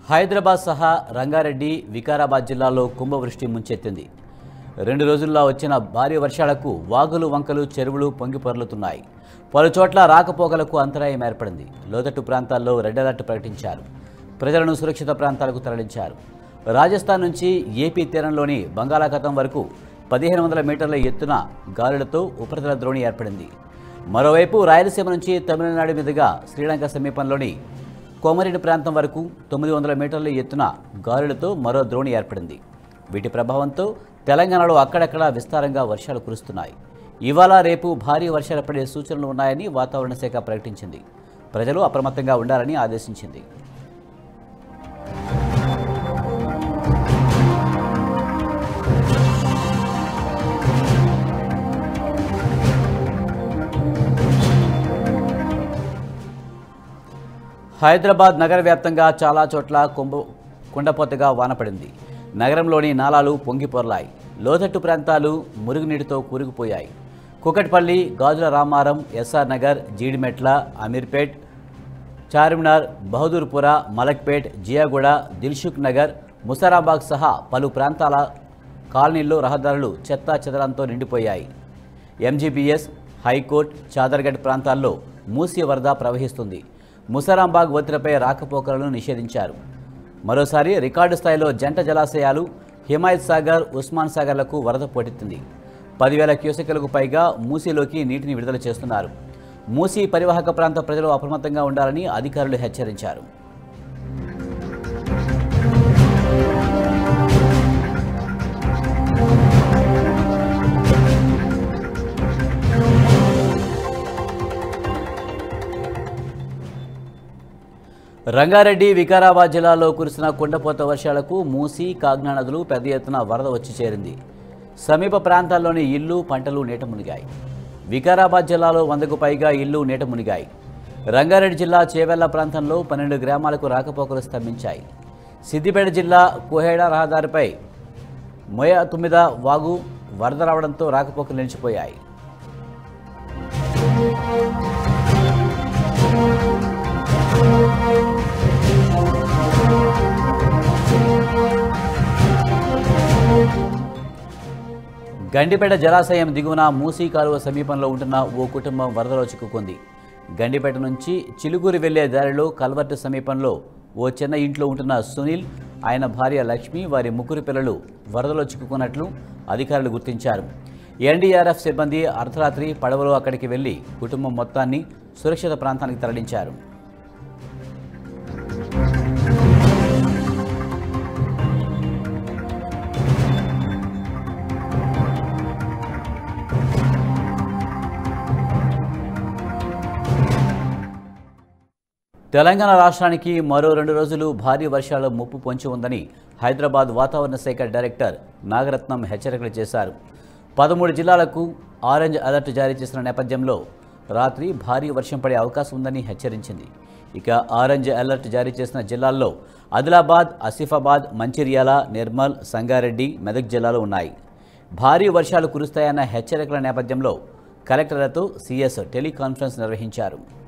హైదరాబాద్ సహా రంగారెడ్డి వికారాబాద్ జిల్లాలో కుంభవృష్టి ముంచెత్తింది రెండు రోజుల్లో వచ్చిన భారీ వర్షాలకు వాగులు వంకలు చెరువులు పొంగి పొర్లుతున్నాయి పలు చోట్ల రాకపోకలకు అంతరాయం ఏర్పడింది లోతట్టు ప్రాంతాల్లో రెడ్ అలర్ట్ ప్రకటించారు ప్రజలను సురక్షిత ప్రాంతాలకు తరలించారు రాజస్థాన్ నుంచి ఏపీ తీరంలోని బంగాళాఖాతం వరకు పదిహేను వందల మీటర్ల ఎత్తున గాలులతో ఉపరితల ద్రోణి ఏర్పడింది మరోవైపు రాయలసీమ నుంచి తమిళనాడు మీదుగా శ్రీలంక సమీపంలోని కోమరిడి ప్రాంతం వరకు తొమ్మిది వందల మీటర్ల ఎత్తున గాలులతో మరో ద్రోణి ఏర్పడింది వీటి ప్రభావంతో తెలంగాణలో అక్కడక్కడా విస్తారంగా వర్షాలు కురుస్తున్నాయి ఇవాళ రేపు భారీ వర్షాలు పడే సూచనలు ఉన్నాయని వాతావరణ శాఖ ప్రకటించింది ప్రజలు అప్రమత్తంగా ఉండాలని ఆదేశించింది హైదరాబాద్ నగర వ్యాప్తంగా చాలా చోట్ల కుంభ కుండపోతగా వానపడింది నగరంలోని నాలాలు పొంగిపొర్లాయి లోతట్టు ప్రాంతాలు మురుగునీటితో కూరుకుపోయాయి కుకట్పల్లి గాజుల రామారం ఎస్ఆర్ నగర్ జీడిమెట్ల అమీర్పేట్ చార్మినార్ బహదూర్పుర మలక్పేట్ జియాగూడ దిల్సుఖ్ నగర్ ముసరాబాగ్ సహా పలు ప్రాంతాల కాలనీల్లో రహదారులు చెత్తా చెదరంతో నిండిపోయాయి ఎంజీబీఎస్ హైకోర్ట్ చాదర్గఢ్ ప్రాంతాల్లో మూసి వరద ప్రవహిస్తుంది ముసరాంబాగ్ ఒత్తిడిపై రాకపోకలను నిషేధించారు మరోసారి రికార్డు స్థాయిలో జంట జలాశయాలు హిమాయత్ సాగర్ ఉస్మాన్ సాగర్లకు వరద పోటెత్తింది పదివేల క్యూసెక్లకు పైగా మూసీలోకి నీటిని విడుదల చేస్తున్నారు మూసీ పరివాహక ప్రాంత ప్రజలు అప్రమత్తంగా ఉండాలని అధికారులు హెచ్చరించారు రంగారెడ్డి వికారాబాద్ జిల్లాలో కురిసిన కుండపోత వర్షాలకు మూసి కాగ్నా నదులు పెద్ద ఎత్తున వరద వచ్చి చేరింది సమీప ప్రాంతాల్లోని ఇల్లు పంటలు నీట మునిగాయి వికారాబాద్ జిల్లాలో వందకు పైగా ఇల్లు నీట మునిగాయి రంగారెడ్డి జిల్లా చేవెళ్ల ప్రాంతంలో పన్నెండు గ్రామాలకు రాకపోకలు స్తంభించాయి సిద్దిపేట జిల్లా కోహేడ రహదారిపై మొయ తొమ్మిద వాగు వరద రావడంతో రాకపోకలు నిలిచిపోయాయి గండిపేట జలాశయం దిగువన మూసీ కాలువ సమీపంలో ఉంటున్న ఓ కుటుంబం వరదలో చిక్కుకుంది గండిపేట నుంచి చిలుకూరు వెళ్లే దారిలో కల్వర్టు సమీపంలో ఓ చిన్న ఇంట్లో ఉంటున్న సునీల్ ఆయన భార్య లక్ష్మి వారి ముగ్గురు పిల్లలు వరదలో చిక్కుకున్నట్లు అధికారులు గుర్తించారు ఎన్డీఆర్ఎఫ్ సిబ్బంది అర్ధరాత్రి పడవలో అక్కడికి వెళ్లి కుటుంబం మొత్తాన్ని సురక్షిత ప్రాంతానికి తరలించారు తెలంగాణ రాష్ట్రానికి మరో రెండు రోజులు భారీ వర్షాల ముప్పు పొంచి ఉందని హైదరాబాద్ వాతావరణ శాఖ డైరెక్టర్ నాగరత్నం హెచ్చరికలు చేశారు పదమూడు జిల్లాలకు ఆరెంజ్ అలర్ట్ జారీ చేసిన నేపథ్యంలో రాత్రి భారీ వర్షం పడే అవకాశం ఉందని హెచ్చరించింది ఇక ఆరెంజ్ అలర్ట్ జారీ చేసిన జిల్లాల్లో ఆదిలాబాద్ ఆసిఫాబాద్ మంచిర్యాల నిర్మల్ సంగారెడ్డి మెదక్ జిల్లాలు ఉన్నాయి భారీ వర్షాలు కురుస్తాయన్న హెచ్చరికల నేపథ్యంలో కలెక్టర్లతో సీఎస్ టెలికాన్ఫరెన్స్ నిర్వహించారు